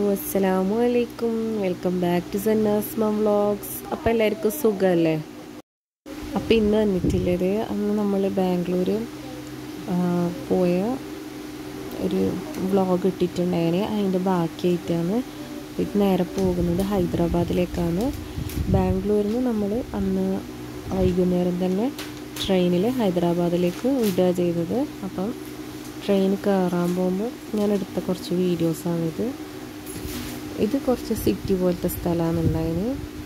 അസ്സലാമു അലൈക്കും welcome back to സന്നാസ്മ വ്ളോഗ്സ് അപ്പോൾ എല്ലാവർക്കും സുഖമല്ലേ അപ്പോൾ ഇന്ന് വന്നിട്ടുള്ളത് അന്ന് നമ്മൾ ബാംഗ്ലൂർ പോയ ഒരു വ്ളോഗ് ഇട്ടിട്ടുണ്ടായിരുന്നു അതിൻ്റെ ബാക്കിയായിട്ടാണ് ഇത് നേരെ പോകുന്നത് ഹൈദരാബാദിലേക്കാണ് ബാംഗ്ലൂരിൽ നിന്ന് നമ്മൾ അന്ന് വൈകുന്നേരം തന്നെ ട്രെയിനിൽ ഹൈദരാബാദിലേക്ക് വിടുക ചെയ്തത് അപ്പം ട്രെയിൻ കയറാൻ പോകുമ്പോൾ ഞാൻ എടുത്ത കുറച്ച് വീഡിയോസാണിത് ഇത് കുറച്ച് സിറ്റി പോലത്തെ സ്ഥലമാണ് ഉണ്ടായത്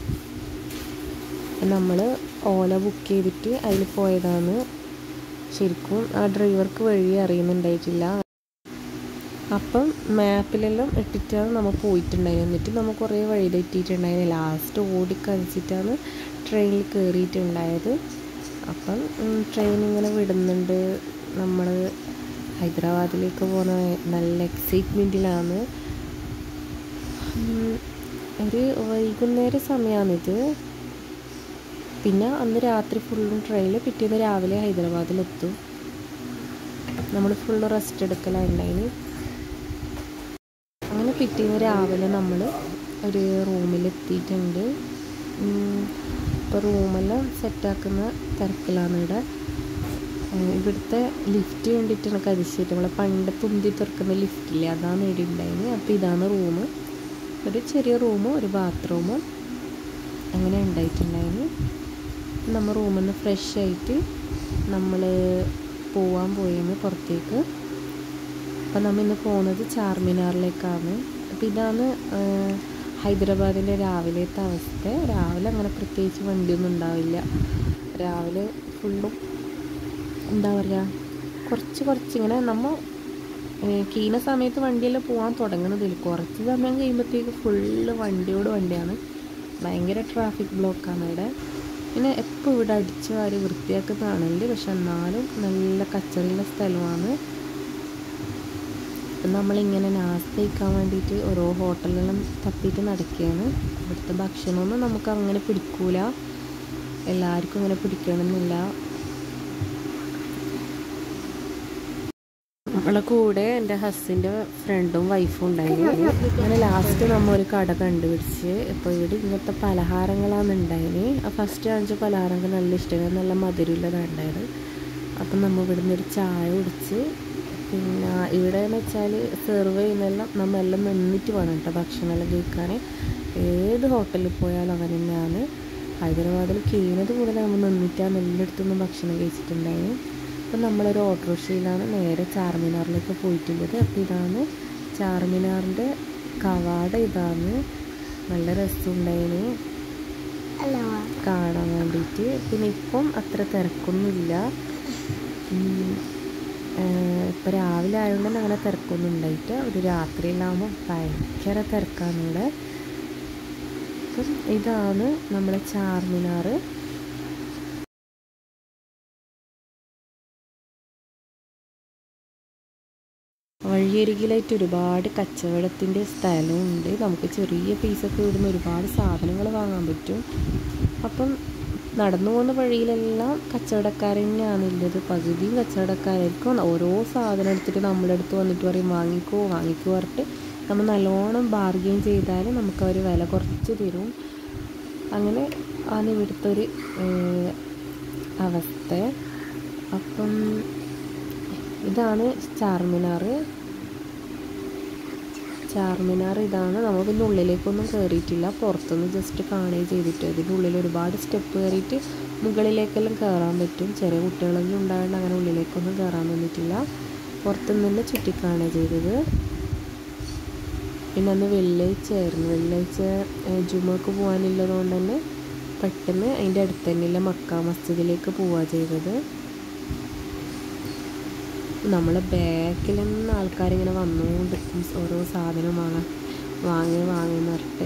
നമ്മൾ ഓല ബുക്ക് ചെയ്തിട്ട് അതിൽ പോയതാണ് ശരിക്കും ആ ഡ്രൈവർക്ക് വഴി അറിയുന്നുണ്ടായിട്ടില്ല അപ്പം മാപ്പിലെല്ലാം ഇട്ടിട്ടാണ് നമ്മൾ പോയിട്ടുണ്ടായിരുന്നത് എന്നിട്ട് നമ്മൾ കുറേ വഴി തെറ്റിയിട്ടുണ്ടായിരുന്നു ലാസ്റ്റ് ഓടിക്കളിച്ചിട്ടാണ് ട്രെയിനിൽ കയറിയിട്ടുണ്ടായത് അപ്പം ട്രെയിൻ ഇങ്ങനെ വിടുന്നുണ്ട് നമ്മൾ ഹൈദരാബാദിലേക്ക് പോകുന്ന നല്ല എക്സൈറ്റ്മെൻറ്റിലാണ് ഒരു വൈകുന്നേര സമയമാണിത് പിന്നെ അന്ന് രാത്രി ഫുള്ളും ട്രെയിനിൽ പിറ്റേന്ന് രാവിലെ ഹൈദരാബാദിലെത്തും നമ്മൾ ഫുള്ള് റെസ്റ്റ് എടുക്കലുണ്ടായിന് അങ്ങനെ പിറ്റേന്ന് രാവിലെ നമ്മൾ ഒരു റൂമിലെത്തിയിട്ടുണ്ട് ഇപ്പോൾ റൂമെല്ലാം സെറ്റാക്കുന്ന തിരക്കിലാണ് ഇവിടെ ഇവിടുത്തെ ലിഫ്റ്റ് വേണ്ടിയിട്ട് എനിക്ക് അതിശയിട്ട് നമ്മളെ പണ്ട് തുന്തി തുറക്കുന്ന ലിഫ്റ്റില്ലേ അതാണ് ഇവിടെ ഉണ്ടായിരുന്നത് അപ്പോൾ ഇതാണ് റൂം ഒരു ചെറിയ റൂമും ഒരു ബാത്റൂമും അങ്ങനെ ഉണ്ടായിട്ടുണ്ടായിരുന്നു നമ്മൾ റൂമിൽ നിന്ന് ഫ്രഷ് ആയിട്ട് നമ്മൾ പോവാൻ പോയിരുന്നു പുറത്തേക്ക് അപ്പം നമ്മൾ ഇന്ന് പോകുന്നത് ചാർമിനാറിലേക്കാണ് അപ്പോൾ ഇതാണ് ഹൈദരാബാദിൻ്റെ രാവിലത്തെ അവസ്ഥ രാവിലെ അങ്ങനെ പ്രത്യേകിച്ച് വണ്ടിയൊന്നും ഉണ്ടാവില്ല രാവിലെ ഫുള്ളും എന്താ പറയുക കുറച്ച് കുറച്ച് ഇങ്ങനെ നമ്മൾ കീന സമയത്ത് വണ്ടിയെല്ലാം പോകാൻ തുടങ്ങുന്നതിൽ കുറച്ച് സമയം കഴിയുമ്പോഴത്തേക്ക് ഫുള്ള് വണ്ടിയോട് വണ്ടിയാണ് ഭയങ്കര ട്രാഫിക് ബ്ലോക്കാണ് ഇവിടെ പിന്നെ എപ്പോൾ ഇവിടെ അടിച്ച് വാരി വൃത്തിയാക്കുന്നതാണല്ലേ പക്ഷെ എന്നാലും നല്ല കച്ചറിയുള്ള സ്ഥലമാണ് നമ്മളിങ്ങനെ നാസ്ത കഴിക്കാൻ വേണ്ടിയിട്ട് ഓരോ ഹോട്ടലുകളും തപ്പിയിട്ട് നടക്കുകയാണ് ഇവിടുത്തെ ഭക്ഷണമൊന്നും നമുക്ക് അങ്ങനെ പിടിക്കൂല എല്ലാവർക്കും അങ്ങനെ പിടിക്കണമെന്നില്ല നമ്മളെ കൂടെ എൻ്റെ ഹസ്സിൻ്റെ ഫ്രണ്ടും വൈഫും ഉണ്ടായിരുന്നു അങ്ങനെ ലാസ്റ്റ് നമ്മൾ ഒരു കട കണ്ടുപിടിച്ച് ഇപ്പോൾ ഇവിടെ ഇങ്ങനത്തെ പലഹാരങ്ങളാണ് ഉണ്ടായിന് ആ ഫസ്റ്റ് കാണിച്ച പലഹാരങ്ങൾ നല്ല ഇഷ്ടമാണ് നല്ല മധുരമുള്ളതാണ് ഉണ്ടായത് അപ്പം നമ്മൾ ഇവിടുന്ന് ഒരു ചായ കുടിച്ച് പിന്നെ ഇവിടെ എന്ന് വെച്ചാൽ സെർവ് ചെയ്യുന്നതെല്ലാം നമ്മളെല്ലാം നിന്നിട്ട് വേണം കേട്ടോ ഭക്ഷണമെല്ലാം കഴിക്കാൻ ഏത് ഹോട്ടലിൽ പോയാലും അങ്ങനെ തന്നെയാണ് ഹൈദരാബാദിൽ കീണത് കൂടുതൽ നമ്മൾ നിന്നിട്ടാണ് എല്ലായിടത്തുനിന്നും ഭക്ഷണം കഴിച്ചിട്ടുണ്ടായിരുന്നു അപ്പം നമ്മളൊരു ഓട്ടോറിക്ഷയിലാണ് നേരെ ചാർമിനാറിലേക്ക് പോയിട്ടുള്ളത് അപ്പോൾ ഇതാണ് ചാർമിനാറിൻ്റെ കവാട ഇതാണ് നല്ല രസമുണ്ടായിന് കാണാൻ വേണ്ടിയിട്ട് പിന്നെ ഇപ്പം അത്ര തിരക്കൊന്നുമില്ല ഇപ്പം രാവിലെ ആയതുകൊണ്ട് തന്നെ അങ്ങനെ തിരക്കൊന്നും ഉണ്ടായിട്ട് ഒരു രാത്രിയിലാകുമ്പോൾ ഭയങ്കര തിരക്കാണ് ഇവിടെ അപ്പം ഇതാണ് നമ്മുടെ ചാർമിനാർ വഴിയരികിലായിട്ട് ഒരുപാട് കച്ചവടത്തിൻ്റെ സ്ഥലമുണ്ട് നമുക്ക് ചെറിയ പീസൊക്കെ ഇവിടുന്ന് ഒരുപാട് സാധനങ്ങൾ വാങ്ങാൻ പറ്റും അപ്പം നടന്നു പോകുന്ന വഴിയിലെല്ലാം കച്ചവടക്കാർ തന്നെയാണ് ഉള്ളത് പകുതിയും കച്ചവടക്കാരായിരിക്കും ഓരോ സാധനം എടുത്തിട്ട് നമ്മുടെ അടുത്ത് വന്നിട്ട് പറയും വാങ്ങിക്കോ വാങ്ങിക്കോ പറഞ്ഞിട്ട് നമ്മൾ നല്ലോണം ബാർഗെയിൻ ചെയ്താൽ നമുക്ക് അവർ വില കുറച്ച് തരും അങ്ങനെ ആണ് ഇവിടുത്തെ ഒരു അവസ്ഥ അപ്പം ഇതാണ് ചാർമിനാർ ചാർമിനാർ ഇതാണ് നമ്മൾ പിന്നെ ഉള്ളിലേക്കൊന്നും കയറിയിട്ടില്ല പുറത്തുനിന്ന് ജസ്റ്റ് കാണുകയും ചെയ്തിട്ട് ഇതിൻ്റെ ഉള്ളിൽ ഒരുപാട് സ്റ്റെപ്പ് കയറിയിട്ട് മുകളിലേക്കെല്ലാം കയറാൻ പറ്റും ചെറിയ കുട്ടികളൊന്നും ഉണ്ടായതുകൊണ്ട് അങ്ങനെ ഉള്ളിലേക്കൊന്നും കയറാൻ വന്നിട്ടില്ല പുറത്തുനിന്ന് തന്നെ ചുറ്റിക്കാണുക ചെയ്തത് പിന്നെ അന്ന് വെള്ളിയാഴ്ച ആയിരുന്നു വെള്ളിയാഴ്ച ജുമക്ക് പോകാനുള്ളത് കൊണ്ട് തന്നെ പെട്ടെന്ന് അതിൻ്റെ അടുത്ത് തന്നെയുള്ള മക്ക മസ്ജിദിലേക്ക് പോവുക ചെയ്തത് നമ്മളെ ബാക്കിൽ നിന്ന് ആൾക്കാരിങ്ങനെ വന്നുകൊണ്ടിരിക്കും ഓരോ സാധനം വാങ്ങാൻ വാങ്ങി വാങ്ങി പറഞ്ഞിട്ട്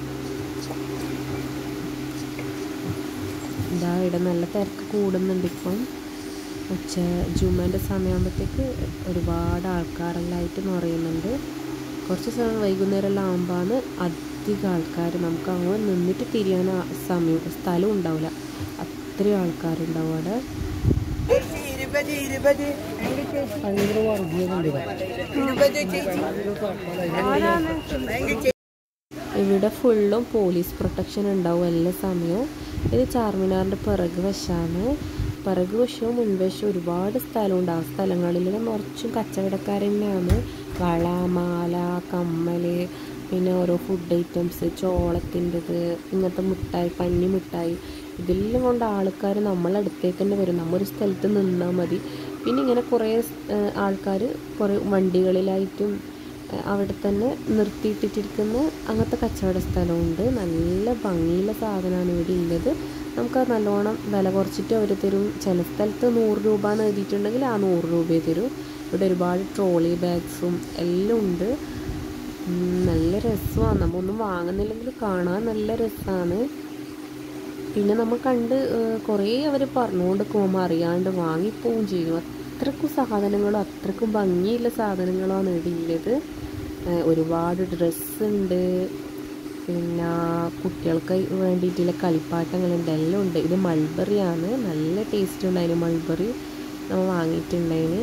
ഇതാ ഇവിടെ നല്ല തിരക്ക് കൂടുന്നുണ്ട് ഇപ്പം ഉച്ച ജുമേൻ്റെ സമയമാകുമ്പോഴത്തേക്ക് ഒരുപാട് ആൾക്കാരെല്ലാം ആയിട്ട് നിറയുന്നുണ്ട് കുറച്ച് സമയം വൈകുന്നേരമെല്ലാം ആകുമ്പോഴാണ് അധികം ആൾക്കാർ നമുക്ക് അങ്ങനെ നിന്നിട്ട് തിരിയാൻ സമയം സ്ഥലം ഉണ്ടാവില്ല അത്രയും ആൾക്കാരുണ്ടാവും അവിടെ ഇരുപത് ഇരുപത് രണ്ട് ചേച്ചി ഭയങ്കര വർഗീയതയുണ്ട് ഇവിടെ. ഇരുപത് ചേച്ചി ആരാണ് രണ്ട് ചേച്ചി ഇവിടെ ഫുള്ളും പോലീസ് പ്രൊട്ടക്ഷൻ ഉണ്ടാവും എല്ലാ സമയവും ഇത് ചാർമിനാറിൻ്റെ പിറക് വശമാണ് പിറക് വശവും മുൻവശവും ഒരുപാട് സ്ഥലമുണ്ട് ആ സ്ഥലങ്ങളിൽ നിറച്ചും കച്ചവടക്കാർ തന്നെയാണ് വള മാല കമ്മൽ പിന്നെ ഓരോ ഫുഡ് ഐറ്റംസ് ചോളത്തിൻ്റെത് ഇങ്ങനത്തെ മിഠായി പഞ്ഞി മിഠായി ഇതെല്ലാം കൊണ്ട് ആൾക്കാർ നമ്മളെ അടുത്തേക്ക് തന്നെ വരും നമ്മൊരു സ്ഥലത്ത് നിന്നാൽ മതി പിന്നെ ഇങ്ങനെ കുറേ ആൾക്കാർ കുറേ വണ്ടികളിലായിട്ടും ഏഹ് അവിടെ തന്നെ നിർത്തിയിട്ടിട്ടിരിക്കുന്ന അങ്ങനത്തെ കച്ചവട സ്ഥലമുണ്ട് നല്ല ഭംഗിയുള്ള സാധനമാണ് ഇവിടെ ഉള്ളത് നമുക്ക് അത് നല്ലോണം വില കുറച്ചിട്ട് അവർ തരും ചില സ്ഥലത്ത് നൂറ് രൂപ എന്ന് എഴുതിയിട്ടുണ്ടെങ്കിൽ ആ നൂറ് രൂപയെ തരും ഇവിടെ ഒരുപാട് ട്രോളി ബാഗ്സും എല്ലാം ഉണ്ട് ഉം, നല്ല രസമാണ് നമ്മൊന്നും വാങ്ങുന്നില്ലെങ്കിൽ കാണാൻ നല്ല രസമാണ് പിന്നെ നമ്മൾ കണ്ട് ഏഹ്, കുറേ അവർ പറഞ്ഞുകൊണ്ട് പോകുമ്പോൾ അറിയാണ്ട് വാങ്ങിപ്പോവും ചെയ്യും അത്രക്കും സാധനങ്ങളും അത്രക്കും ഭംഗിയുള്ള സാധനങ്ങളാണ് ഇവിടെ ഉള്ളത് ഏഹ്, ഒരുപാട് ഡ്രസ്സ് ഉണ്ട് പിന്നെ കുട്ടികൾക്ക് വേണ്ടിയിട്ടുള്ള കളിപ്പാട്ടങ്ങളുണ്ട് എല്ലാം ഉണ്ട് ഇത് മൾബറിയാണ് നല്ല ടേസ്റ്റ് ഉണ്ടായിരുന്നു മൾബറി നമ്മൾ വാങ്ങിയിട്ടുണ്ടായിന്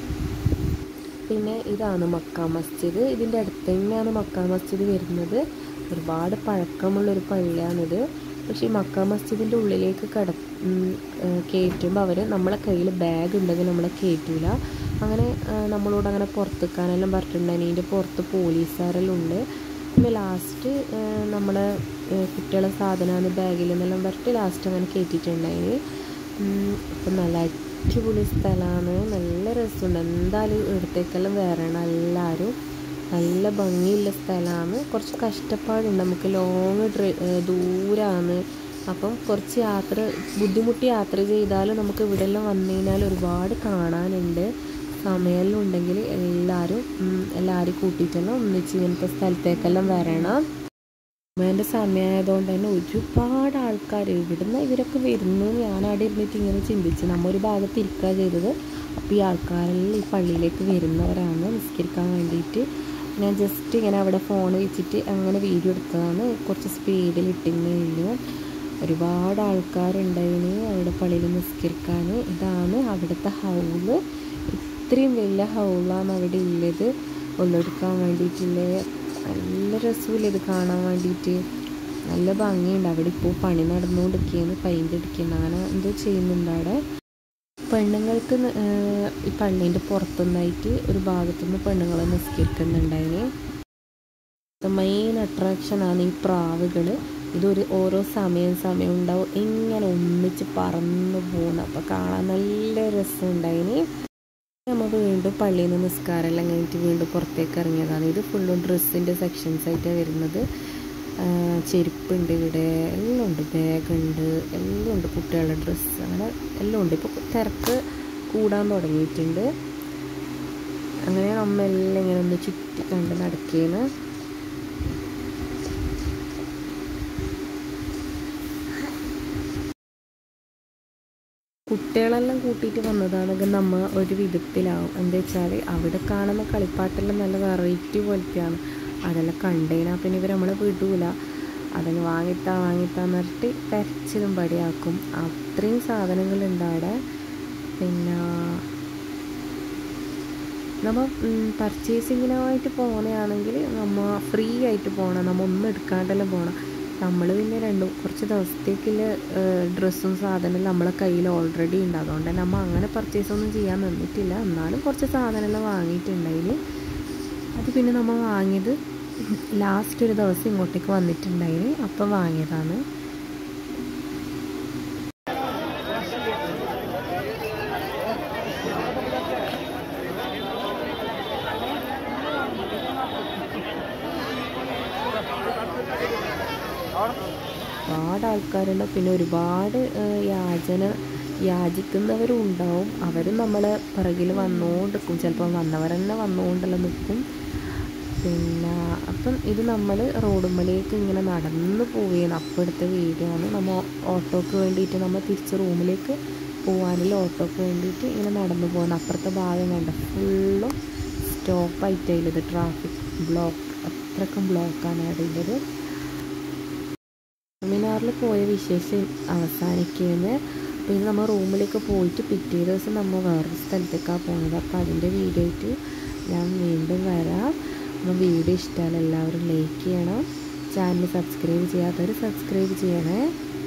പിന്നെ ഇതാണ് മക്ക മസ്ജിദ് ഇതിൻ്റെ അടുത്ത് തന്നെയാണ് മക്ക മസ്ജിദ് വരുന്നത് ഒരുപാട് പഴക്കമുള്ളൊരു പള്ളിയാണിത് പക്ഷേ ഈ മക്ക മസ്ജിദിൻ്റെ ഉള്ളിലേക്ക് കട കയറ്റുമ്പോൾ അവർ നമ്മളെ കയ്യിൽ ബാഗ് ഉണ്ടെങ്കിൽ നമ്മളെ കയറ്റൂല അങ്ങനെ ആ, നമ്മളോട് അങ്ങനെ പുറത്തേക്കാനെല്ലാം പറഞ്ഞിട്ടുണ്ടായിരുന്നു ഇതിൻ്റെ പുറത്ത് പോലീസുകാരെല്ലാം ഉണ്ട് പിന്നെ ലാസ്റ്റ് നമ്മളെ കുട്ടികളെ സാധനമാണ് ബാഗിൽ നിന്നെല്ലാം പറഞ്ഞിട്ട് ലാസ്റ്റ് അങ്ങനെ കയറ്റിയിട്ടുണ്ടായിന് ഇപ്പം നല്ല അടിപൊളി സ്ഥലമാണ് നല്ല രസമുണ്ട് എന്തായാലും ഇവിടത്തേക്കെല്ലാം വരണം എല്ലാവരും നല്ല ഭംഗിയുള്ള സ്ഥലമാണ് കുറച്ച് കഷ്ടപ്പാടുണ്ട് നമുക്ക് ലോങ് ഡ്ര ദൂരമാണ് അപ്പം കുറച്ച് യാത്ര ബുദ്ധിമുട്ടി യാത്ര ചെയ്താലും നമുക്ക് ഇവിടെ എല്ലാം വന്നു കഴിഞ്ഞാൽ ഒരുപാട് കാണാനുണ്ട് സമയമെല്ലാം ഉണ്ടെങ്കിൽ എല്ലാവരും ഉം, എല്ലാവരും കൂട്ടിയിട്ടെല്ലാം ഒന്നിച്ച് ഇങ്ങനത്തെ സ്ഥലത്തേക്കെല്ലാം വരണം അമ്മേൻ്റെ സമയമായതുകൊണ്ട് തന്നെ ഒരുപാട് ആൾക്കാർ ഇവിടുന്ന് ഇവരൊക്കെ വരുന്നു ഞാൻ അവിടെ ഇരുന്നിട്ട് ഇങ്ങനെ ചിന്തിച്ച് നമ്മ ഒരു ഭാഗത്ത് ഇരിക്കുക ചെയ്തത് അപ്പോൾ ഈ ആൾക്കാരെല്ലാം ഈ പള്ളിയിലേക്ക് വരുന്നവരാണ് നിസ്കരിക്കാൻ വേണ്ടിയിട്ട് ഞാൻ ജസ്റ്റ് ഇങ്ങനെ അവിടെ ഫോൺ വെച്ചിട്ട് അങ്ങനെ വീഡിയോ എടുത്തതാണ് കുറച്ച് സ്പീഡിൽ ഇട്ടിരുന്നു ഒരുപാട് ആൾക്കാരുണ്ടായിന് അവിടെ പള്ളിയിൽ നിസ്കരിക്കാൻ ഇതാണ് അവിടുത്തെ ഹൗള് ഇത്രയും വലിയ ഹൗളാണ് അവിടെ ഉള്ളത് ഒന്നെടുക്കാൻ വേണ്ടിയിട്ടുള്ള നല്ല രസമില്ല ഇത് കാണാൻ വേണ്ടിയിട്ട് നല്ല ഭംഗിയുണ്ട് അവിടെ ഇപ്പോൾ പണി നടന്നുകൊണ്ടിരിക്കുകയാണ് പെയിൻ്റ് അടിക്കുന്നു അങ്ങനെ എന്തോ ചെയ്യുന്നുണ്ട് അവിടെ പെണ്ണുങ്ങൾക്ക് ന- ഏഹ് ഈ പള്ളീൻ്റെ പുറത്തുനിന്നായിട്ട് ഒരു ഭാഗത്തുനിന്ന് പെണ്ണുങ്ങൾ നിസ്കരിക്കുന്നുണ്ടായിന് മെയിൻ അട്രാക്ഷനാണ് ഈ പ്രാവുകൾ ഇതൊരു ഓരോ സമയം സമയം ഉണ്ടാവും ഇങ്ങനെ ഒന്നിച്ച് പറന്ന് പോകുന്നു അപ്പോൾ കാണാൻ നല്ല രസമുണ്ടായിന് നമ്മൾ വീണ്ടും പള്ളിയിൽ നിന്ന് നിസ്കാരമെല്ലാം കഴിഞ്ഞിട്ട് വീണ്ടും പുറത്തേക്ക് ഇറങ്ങിയതാണ് ഇത് ഫുള്ളും ഡ്രസ്സിൻ്റെ സെക്ഷൻസ് ആയിട്ടാണ് വരുന്നത് ആ, ചെരുപ്പുണ്ട് ഇവിടെ എല്ലാം ഉണ്ട് ബാഗുണ്ട് എല്ലാം ഉണ്ട് കുട്ടികളുടെ ഡ്രസ്സ് അങ്ങനെ എല്ലാം ഉണ്ട് ഇപ്പോൾ തിരക്ക് കൂടാൻ തുടങ്ങിയിട്ടുണ്ട് അങ്ങനെ നമ്മളെല്ലാം ഇങ്ങനെ ഒന്ന് ചുറ്റി കണ്ട് നടക്കുകയാണ് കുട്ടികളെല്ലാം കൂട്ടിയിട്ട് വന്നതാണെങ്കിൽ നമ്മ ഒരു വിധത്തിലാവും എന്താ വെച്ചാൽ അവിടെ കാണുന്ന കളിപ്പാട്ടെല്ലാം നല്ല വെറൈറ്റി പോലത്തെയാണ് അതെല്ലാം കണ്ടതിനാ പിന്നെ ഇവർ നമ്മളെ വിടൂല അതെല്ലാം വാങ്ങിത്താ വാങ്ങിത്താന്ന് പറഞ്ഞിട്ട് കരച്ചിലും പടിയാക്കും അത്രയും സാധനങ്ങളുണ്ട് അവിടെ പിന്നെ നമ്മൾ പർച്ചേസിങ്ങിനായിട്ട് പോകുന്നതാണെങ്കിൽ നമ്മൾ ഫ്രീ ആയിട്ട് പോകണം നമ്മൾ ഒന്നും എടുക്കാണ്ടെല്ലാം പോകണം നമ്മൾ പിന്നെ രണ്ടും കുറച്ച് ദിവസത്തേക്കുള്ള ഡ്രസ്സും സാധനവും നമ്മളെ കയ്യിൽ ഓൾറെഡി ഉണ്ട് അതുകൊണ്ട് തന്നെ നമ്മൾ അങ്ങനെ പർച്ചേസ് ഒന്നും ചെയ്യാൻ നിന്നിട്ടില്ല എന്നാലും കുറച്ച് സാധനമെല്ലാം വാങ്ങിയിട്ടുണ്ടായിന് അത് പിന്നെ നമ്മൾ വാങ്ങിയത് ലാസ്റ്റ് ഒരു ദിവസം ഇങ്ങോട്ടേക്ക് വന്നിട്ടുണ്ടായിന് അപ്പം വാങ്ങിയതാണ് ഒരുപാട് ആൾക്കാരുണ്ട് പിന്നെ ഒരുപാട് ഏഹ്, യാചന യാചിക്കുന്നവരും ഉണ്ടാവും അവരും നമ്മളെ പിറകിൽ വന്നുകൊണ്ടിരിക്കും ചിലപ്പോൾ വന്നവർ തന്നെ വന്നുകൊണ്ടെല്ലാം നിൽക്കും പിന്നെ അപ്പം ഇത് നമ്മൾ റോഡുമ്മലേക്ക് ഇങ്ങനെ നടന്ന് പോവുകയാണ് അപ്പോൾ എടുത്ത വീഡിയോ ആണ് നമ്മൾ ഓട്ടോക്ക് വേണ്ടിയിട്ട് നമ്മൾ തിരിച്ച് റൂമിലേക്ക് പോകാനുള്ള ഓട്ടോക്ക് വേണ്ടിയിട്ട് ഇങ്ങനെ നടന്നു പോകുന്നത് അപ്പുറത്തെ ഭാഗം കണ്ട ഫുള്ളും സ്റ്റോപ്പായിട്ടായില്ലത് ട്രാഫിക് ബ്ലോക്ക് അത്രക്കും ബ്ലോക്കാണ് അവിടെ ഉള്ളത് സെമിനാറിൽ പോയ വിശേഷം അവസാനിക്കുന്നത് അപ്പോൾ ഇനി നമ്മൾ റൂമിലേക്ക് പോയിട്ട് പിറ്റേ ദിവസം നമ്മൾ വേറൊരു സ്ഥലത്തേക്കാണ് പോകുന്നത് അപ്പോൾ അതിൻ്റെ വീഡിയോ ആയിട്ട് ഞാൻ വീണ്ടും വരാം അപ്പോൾ വീഡിയോ ഇഷ്ടമായാലും എല്ലാവരും ലൈക്ക് ചെയ്യണം ചാനൽ സബ്സ്ക്രൈബ് ചെയ്യാത്തവർ സബ്സ്ക്രൈബ് ചെയ്യണേ